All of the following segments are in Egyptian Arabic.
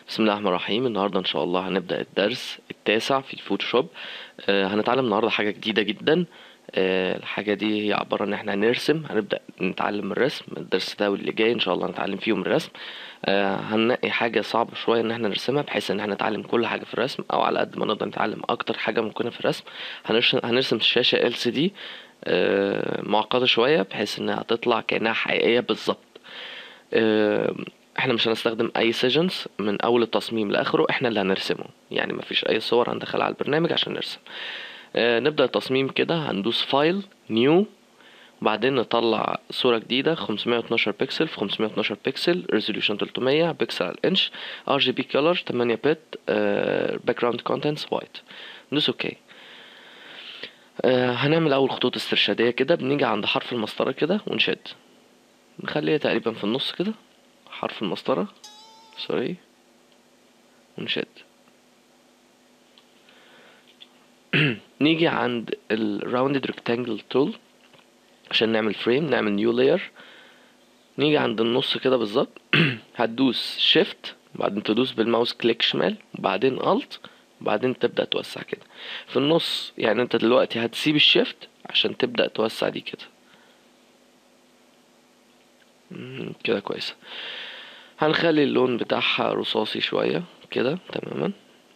بسم الله الرحمن الرحيم النهارده ان شاء الله هنبدا الدرس التاسع في الفوتوشوب آه هنتعلم النهارده حاجه جديده جدا آه الحاجه دي هي عباره ان احنا هنرسم هنبدا نتعلم الرسم الدرس ده واللي جاي ان شاء الله هنتعلم فيهم الرسم آه هننقي حاجه صعبه شويه ان احنا نرسمها بحيث ان احنا نتعلم كل حاجه في الرسم او على قد ما نقدر نتعلم اكتر حاجه ممكنه في الرسم هنرسم هنرسم شاشه ال سي دي معقده شويه بحيث انها تطلع كانها حقيقيه بالظبط آه، احنا مش هنستخدم اي سيجنز من اول التصميم لاخره احنا اللي هنرسمه يعني مفيش اي صور هندخلها على البرنامج عشان نرسم آه نبدا التصميم كده هندوس فايل نيو وبعدين نطلع صورة جديدة 512 بكسل في 512 بكسل ريزوليوشن 300 بكسل على الانش ار جي بي كولر 8 بت باك جراوند كونتنتس وايت ندوس اوكي آه هنعمل اول خطوط استرشادية كده بنيجي عند حرف المسطرة كده ونشد نخليها تقريبا في النص كده حرف المسطرة سوري ونشد نيجي عند الراوندد ريكتانجل تول عشان نعمل فريم نعمل نيو لاير نيجي عند النص كده بالظبط هتدوس شيفت بعدين تدوس بالماوس كليك شمال وبعدين الت وبعدين تبدأ توسع كده في النص يعني انت دلوقتي هتسيب الشيفت عشان تبدأ توسع دي كده مم، كده كويسة هنخلي اللون بتاعها رصاصي شوية كده تماما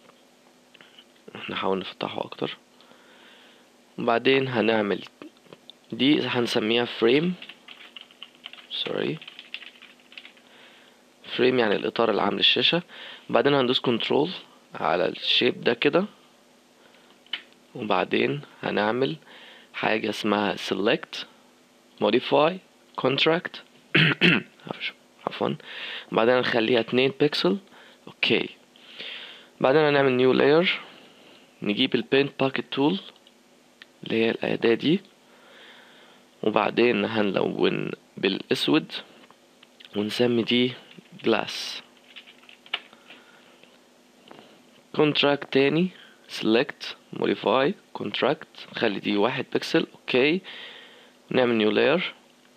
نحاول نفتحه اكتر وبعدين هنعمل دي هنسميها فريم سوري فريم يعني الاطار العام للشاشة وبعدين هندوس كنترول على الشيب ده كده وبعدين هنعمل حاجة اسمها select modify contract عفوا بعدين هنخليها اتنين بيكسل اوكي بعدين هنعمل نيو لاير نجيب البينت باكيت تول اللي هي الأداة دي وبعدين هنلون بالأسود ونسمي دي جلاس كونتراكت تاني select modify contract نخلي دي واحد بيكسل اوكي نعمل نيو لاير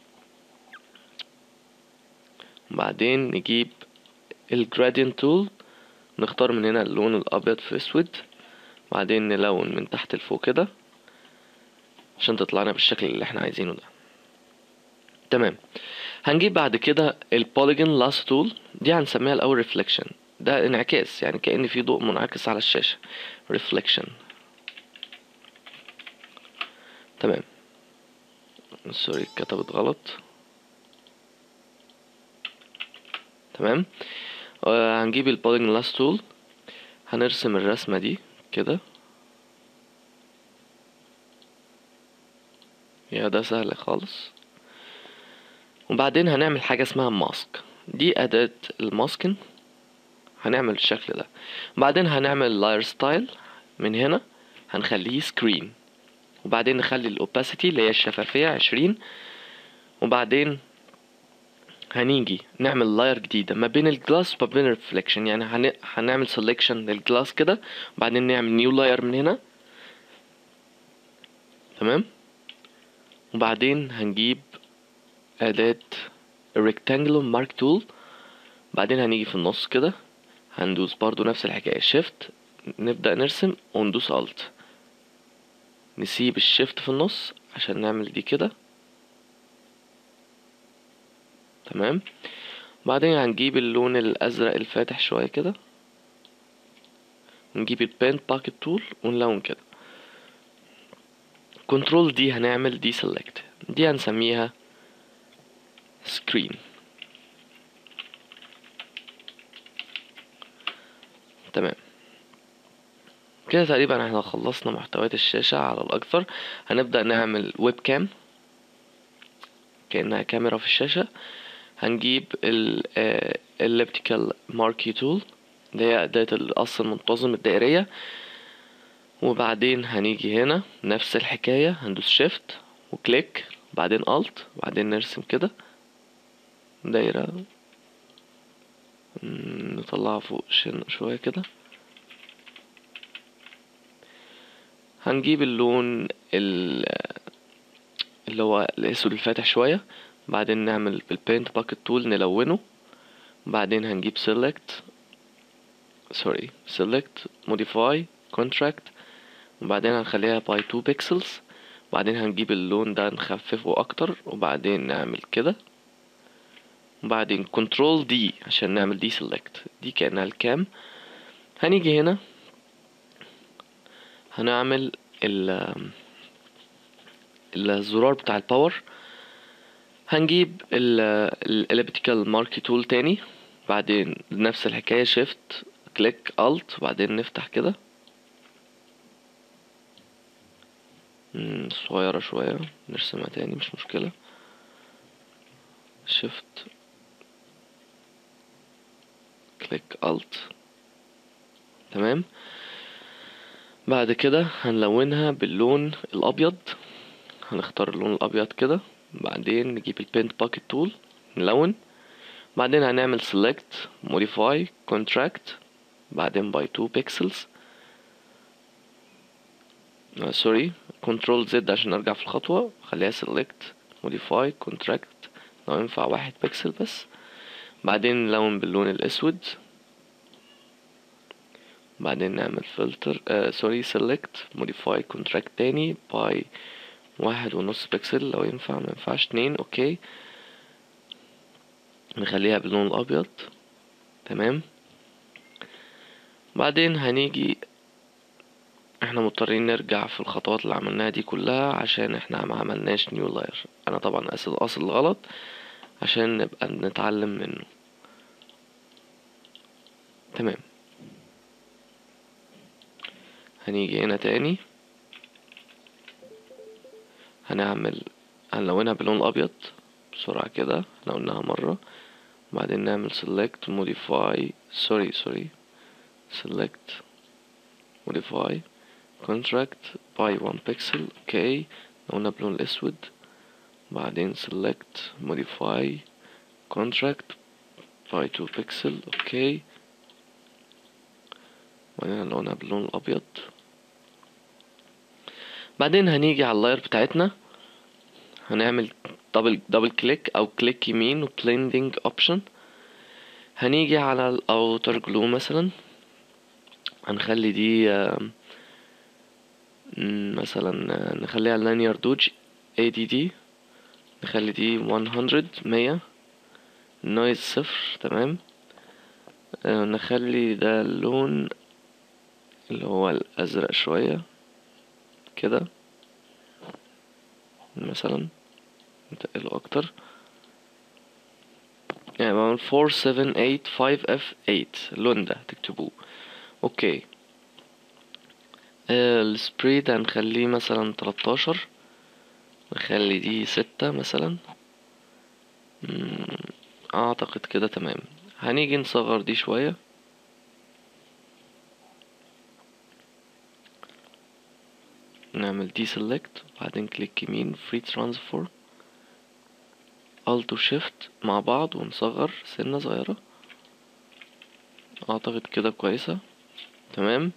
بعدين نجيب الجرادينت تول نختار من هنا اللون الابيض في اسود بعدين نلون من تحت لفوق كده عشان تطلعنا بالشكل اللي احنا عايزينه ده تمام هنجيب بعد كده البوليجون لاست تول دي هنسميها الاول ريفليكشن ده انعكاس يعني كأن في ضوء منعكس على الشاشة ريفليكشن تمام سوري اتكتبت غلط تمام آه هنجيب البولينج لاست تول هنرسم الرسمة دي كده يا ده سهل خالص وبعدين هنعمل حاجة اسمها ماسك دي أداة الماسكن هنعمل الشكل ده وبعدين هنعمل لاير ستايل من هنا هنخليه سكرين وبعدين نخلي الاوباسيتي اللي هي الشفافية عشرين وبعدين هنيجي نعمل لاير جديدة ما بين الجلاس وما بين الريفليكشن يعني هن... هنعمل سelection للجلاس كده وبعدين نعمل نيو لاير من هنا تمام وبعدين هنجيب أداة rectangular mark tool بعدين هنيجي في النص كده هندوس برضو نفس الحكاية shift نبدأ نرسم وندوس alt نسيب الشيفت في النص عشان نعمل دي كده تمام بعدين هنجيب اللون الازرق الفاتح شويه كده نجيب البين باكيت تول ونلون كده كنترول دي هنعمل دي سيلكت دي هنسميها سكرين تمام كده تقريبا احنا خلصنا محتويات الشاشة على الأكثر هنبدأ نعمل ويب كام كأنها كاميرا في الشاشة هنجيب ال elliptical marquee tool اللي هي أداة القص المنتظم الدائرية وبعدين هنيجي هنا نفس الحكاية هندوس shift وكليك بعدين alt وبعدين نرسم كده دايرة نطلعها فوق شوية كده هنجيب اللون اللي هو الاسود الفاتح شوية بعدين نعمل بالبينت باكيت تول نلونه بعدين هنجيب select سوري select modify contract وبعدين هنخليها by 2 pixels وبعدين هنجيب اللون ده نخففه اكتر وبعدين نعمل كده وبعدين كنترول دي عشان نعمل دي select دي كأنها الكام هنيجي هنا هنعمل ال الزرار بتاع الباور هنجيب الاليبتيكال ماركي تول تاني بعدين نفس الحكاية شيفت كليك الت وبعدين نفتح كده مم، صغيرة شوية نرسمها تاني مش مشكلة شيفت كليك الت تمام بعد كده هنلونها باللون الابيض هنختار اللون الابيض كده بعدين نجيب البينت باكيت تول نلون بعدين هنعمل select modify contract بعدين by 2 pixels آه سوري كنترول زد عشان ارجع في الخطوة خليها select modify contract لو ينفع واحد بيكسل بس بعدين نلون باللون الاسود بعدين نعمل فلتر آه سوري select modify contract تاني by واحد ونص بيكسل لو ينفع ما ينفعش اتنين اوكي نخليها باللون الابيض تمام بعدين هنيجي احنا مضطرين نرجع في الخطوات اللي عملناها دي كلها عشان احنا ما عملناش نيو لاير انا طبعا قاصد اصل غلط عشان نبقى نتعلم منه تمام هنيجي هنا تاني هنعمل هنلونها باللون الابيض بسرعة كده لونها مرة بعدين نعمل select modify sorry sorry select modify contract by one pixel اوكي لونها باللون الاسود بعدين select modify contract by two pixel اوكي بعدين لونها باللون الابيض بعدين هنيجي على اللاير بتاعتنا هنعمل دبل دبل كليك او كليك يمين وبليندنج اوبشن هنيجي على الاوتر جلو مثلا هنخلي دي آم، م، مثلا آه، نخليها linear دوج ADD نخلي دي 100 مية نويز صفر تمام آه، نخلي ده اللون اللي هو الأزرق شوية كده مثلا نتقله أكتر يعني بعمل 4 7 8 5 F 8 اللون ده تكتبوه اوكي آه، السبراي ده هنخليه مثلا 13 نخلي دي ستة مثلا مم، اعتقد كده تمام هنيجي نصغر دي شوية نعمل دي سيلكت بعدين كليك يمين فري ترانسفور الت وشيفت مع بعض ونصغر سنة صغيرة اعتقد كده كويسة تمام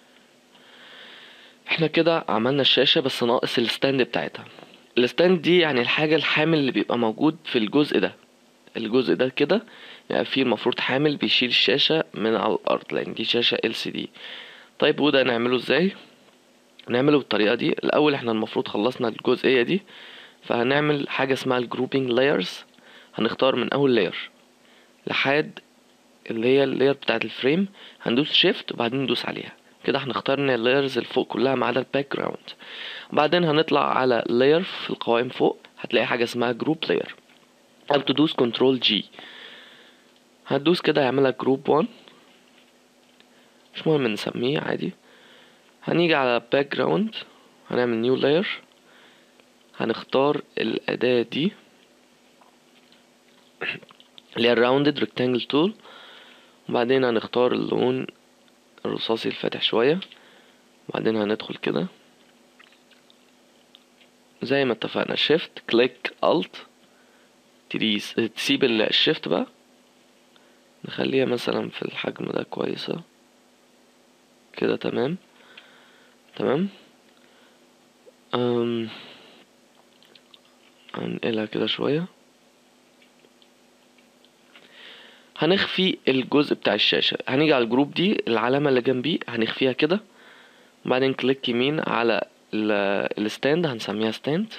احنا كده عملنا الشاشة بس ناقص الستاند بتاعتها الستاند دي يعني الحاجة الحامل اللي بيبقى موجود في الجزء ده الجزء ده كده يعني فيه المفروض حامل بيشيل الشاشة من على الأرض لأن دي شاشة LCD طيب وده نعمله ازاي نعمله بالطريقة دي الأول احنا المفروض خلصنا الجزئية دي فهنعمل حاجة اسمها الجروبينج لايرز هنختار من أول لاير لحد اللي هي اللاير بتاعة الفريم هندوس شيفت وبعدين ندوس عليها كده احنا اخترنا اللايرز اللي فوق كلها ما عدا الباك جراوند وبعدين هنطلع على لاير في القوائم فوق هتلاقي حاجة اسمها جروب لاير او تدوس كنترول جي هتدوس كده هيعملها جروب 1 مش مهم نسميه عادي هنيجي على باك جراوند هنعمل نيو لاير هنختار الأداة دي اللي هي الراوندد ريكتانجل تول وبعدين هنختار اللون الرصاصي الفاتح شوية وبعدين هندخل كده زي ما اتفقنا شيفت كليك الت تريس تسيب الشيفت بقى نخليها مثلا في الحجم ده كويسة كده تمام تمام أم هنقلها كده شوية هنخفي الجزء بتاع الشاشة هنيجي على الجروب دي العلامة اللي جنبيه هنخفيها كده وبعدين كليك يمين على ال- الستاند هنسميها ستاند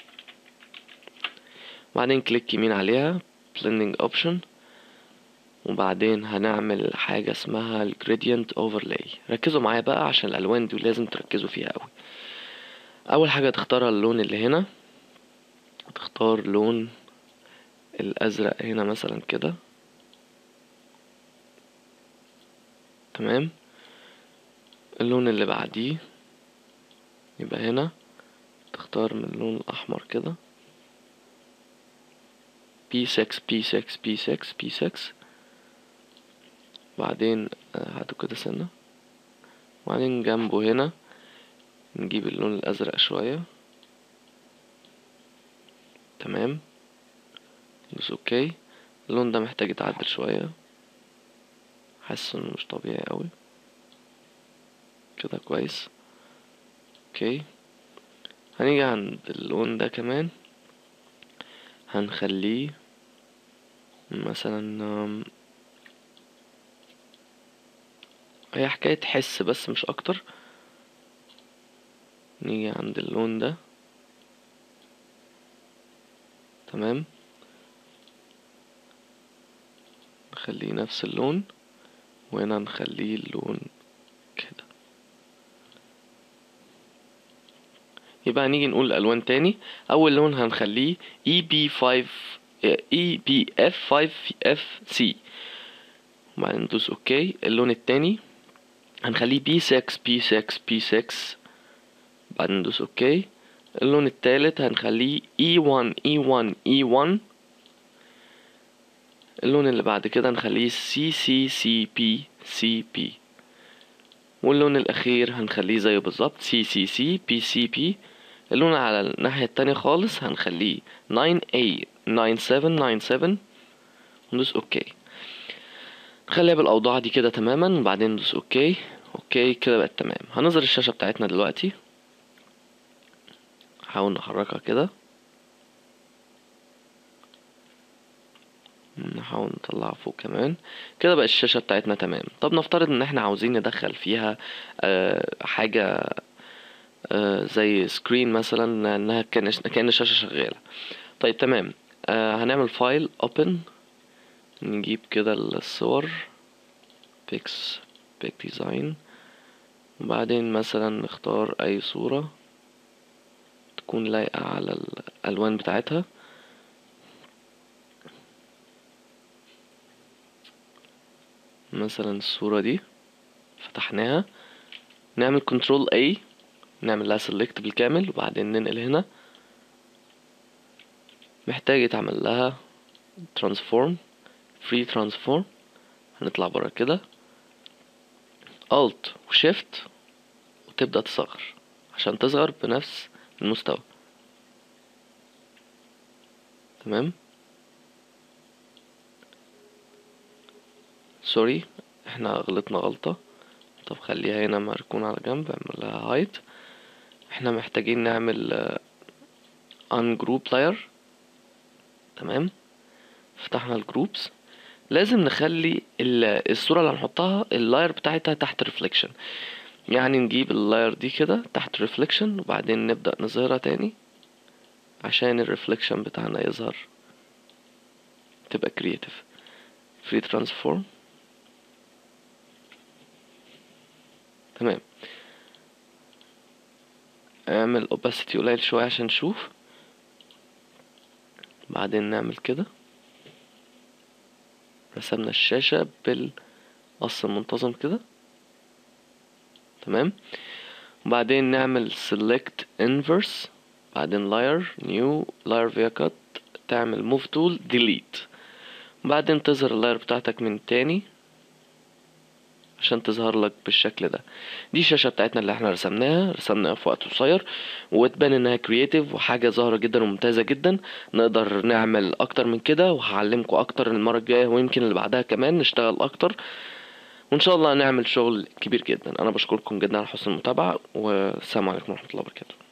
وبعدين كليك يمين عليها blending option وبعدين هنعمل حاجة اسمها ال gradient overlay ركزوا معايا بقى عشان الألوان دي لازم تركزوا فيها أوي أول حاجة تختارها اللون اللي هنا تختار لون الأزرق هنا مثلا كده تمام اللون اللي بعديه يبقى هنا تختار من اللون الأحمر كده P6 P6 P6 P6 بعدين آه، هاتوا كده سنة وبعدين جنبه هنا نجيب اللون الأزرق شوية تمام بس اوكي اللون ده محتاج يتعدل شوية حاسس انه مش طبيعي اوي كده كويس اوكي هنيجي عند اللون ده كمان هنخليه مثلا آم، هي حكاية حس بس مش اكتر نيجي عند اللون ده تمام نخليه نفس اللون وهنا نخليه اللون كده يبقى هنيجي نقول الالوان تاني اول لون هنخليه EB5 EBF5FC وبعدين ندوس اوكي اللون التاني هنخليه B6 B6 B6 بعدين ندوس اوكي اللون التالت هنخليه E1 E1 E1 اللون اللي بعد كده نخليه CCCP CP واللون الأخير هنخليه زيه بالظبط CCC PCP اللون على الناحية التانية خالص هنخليه 9A 9797 وندوس اوكي نخليها بالأوضاع دي كده تماما وبعدين ندوس اوكي اوكي كده بقت تمام هنظهر الشاشة بتاعتنا دلوقتي نحاول نحركها كده نحاول نطلعها فوق كمان كده بقى الشاشة بتاعتنا تمام طب نفترض ان احنا عاوزين ندخل فيها آه حاجة آه زي سكرين مثلا انها كأن كأن الشاشة شغالة طيب تمام آه هنعمل فايل open نجيب كده الصور بيكس بيك ديزاين وبعدين مثلا نختار اي صورة تكون لايقة على الالوان بتاعتها مثلا الصورة دي فتحناها نعمل كنترول A نعمل لها سيلكت بالكامل وبعدين ننقل هنا محتاج يتعمل لها ترانسفورم فري ترانسفورم هنطلع برا كده Alt و Shift وتبدأ تصغر عشان تصغر بنفس المستوى تمام سوري احنا غلطنا غلطة طب خليها هنا مركونة على جنب اعمل لها هايد احنا محتاجين نعمل ان جروب لاير تمام فتحنا الجروبس لازم نخلي ال- الصورة اللي هنحطها اللاير بتاعتها تحت ريفليكشن يعني نجيب اللاير دي كده تحت ريفليكشن وبعدين نبدأ نظهرها تاني عشان الريفليكشن بتاعنا يظهر تبقى كرياتيف فري ترانسفورم تمام اعمل opacity قليل شوية عشان نشوف بعدين نعمل كده رسمنا الشاشة بالقص المنتظم كده تمام وبعدين نعمل select inverse بعدين layer new layer via cut تعمل move tool delete بعدين تظهر اللاير بتاعتك من تاني عشان تظهر لك بالشكل ده دي الشاشة بتاعتنا اللي احنا رسمناها رسمناها في وقت قصير وتبان انها كرياتيف وحاجة ظاهرة جدا وممتازة جدا نقدر نعمل اكتر من كده وهعلمكم اكتر المرة الجاية ويمكن اللي بعدها كمان نشتغل اكتر وان شاء الله نعمل شغل كبير جدا انا بشكركم جدا على حسن المتابعة والسلام عليكم ورحمة الله وبركاته